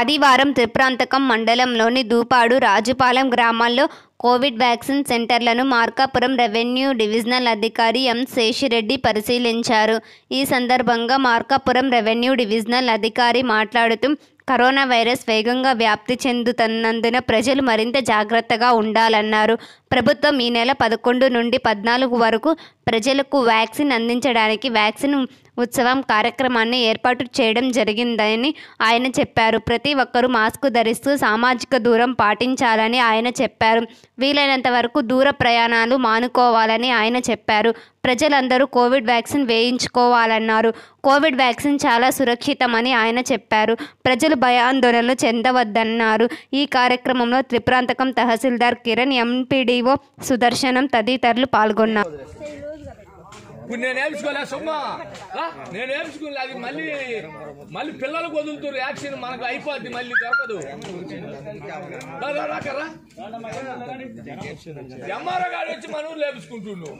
ఆదివారం త్రిప్రాంతకం మండలంలోని దూపాడు రాజుపాలెం గ్రామాల్లో కోవిడ్ వ్యాక్సిన్ సెంటర్లను మార్కాపురం రెవెన్యూ డివిజనల్ అధికారి ఎం శేషిరెడ్డి పరిశీలించారు ఈ సందర్భంగా మార్కాపురం రెవెన్యూ డివిజనల్ అధికారి మాట్లాడుతూ కరోనా వైరస్ వేగంగా వ్యాప్తి చెందుతున్నందున ప్రజలు మరింత జాగ్రత్తగా ఉండాలన్నారు ప్రభుత్వం ఈ నెల పదకొండు నుండి పద్నాలుగు వరకు ప్రజలకు వ్యాక్సిన్ అందించడానికి వ్యాక్సిన్ ఉత్సవం కార్యక్రమాన్ని ఏర్పాటు చేయడం జరిగిందని ఆయన చెప్పారు ప్రతి ఒక్కరూ మాస్క్ ధరిస్తూ సామాజిక దూరం పాటించాలని ఆయన చెప్పారు వీలైనంత వరకు దూర ప్రయాణాలు మానుకోవాలని ఆయన చెప్పారు ప్రజలందరూ కోవిడ్ వ్యాక్సిన్ వేయించుకోవాలన్నారు కోవిడ్ వ్యాక్సిన్ చాలా సురక్షితమని ఆయన చెప్పారు ప్రజలు భయాందోళనలు చెందవద్దన్నారు ఈ కార్యక్రమంలో త్రిప్రాంతకం తహసీల్దార్ కిరణ్ ఎంపీడీఓ సుదర్శనం తదితరులు పాల్గొన్నారు ఇప్పుడు నేను వేయించుకోలే సుమ్మా రా, నేను వేయించుకోలే అది మళ్ళీ మళ్ళీ పిల్లలకు వదులుతారు యాక్షన్ మనకు అయిపోద్ది మళ్ళీ దొరకదు రా, రా, రాకర్రా. ఎంఆర్ఓ గారు వచ్చి మన ఊరు లేపించుకుంటుండు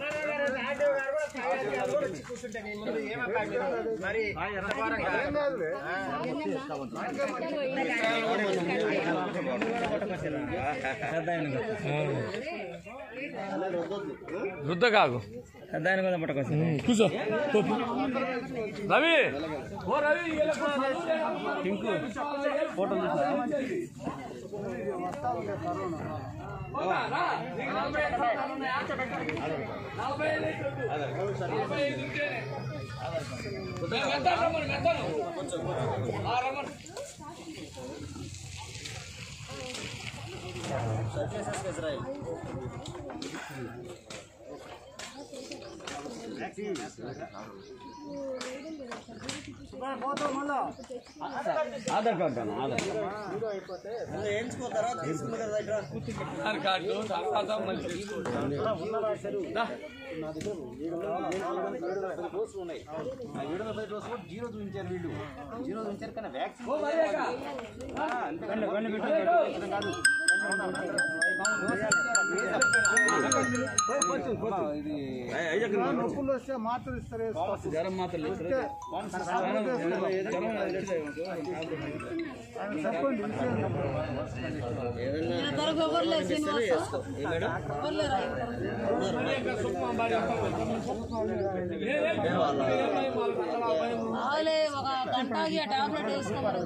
రుద్ద కాకు దాని మీద పట్టుకొచ్చింది కూర్చో తోపు. రవి ఓ రవి వీళ్ళకు టింకు ఫోటో ఆధార్ కార్డు అన్న, ఆధార్ ఆధార్ కార్డు తర్వాత మళ్ళీ దా. ఓ మరేగా. నొప్పులు వస్తే మాత్రలు ఇస్తారు వేసుకోవచ్చు. జ్వరం మాత్రం లేదు ఇస్తే ఆయన చెప్పండి విషయం ఆలే ఒక గంటకి ఆ టాబ్లెట్ వేసుకోమని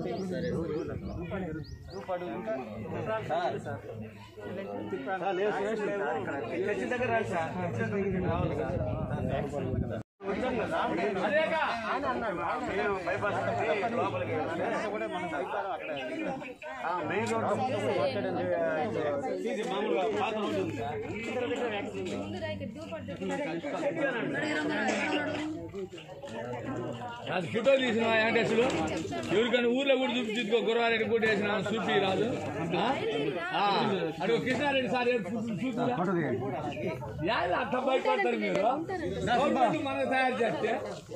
అది ఫోటో తీసిన వెంకటేశ్వరు ఎవరికైనా ఊర్లో కూడా చూపి తీసుకో గురవారెడ్డి కూడా వేసిన చూపి రాదు ఆ? ఆ, అడుగు కృష్ణారెడ్డి సార్ ఏడు చూపి చూపిరా. యాది అట్లా భయపడతారు మీరు గవర్నమెంట్ మనకు తయారు చేస్తే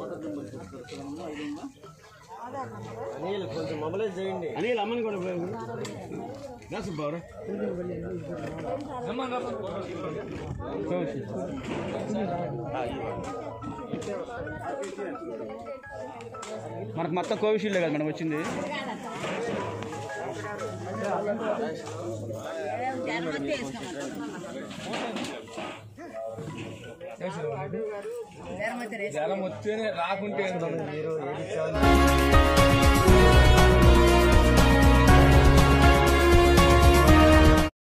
అనిల్ అమ్మని కూడా బాబు రమ్మని, రమ్మని. మనకు మొత్తం కోవిషీల్డ్ కదా మేడం వచ్చింది జ్వరం వస్తేనే రాకుంటే ఏంటి?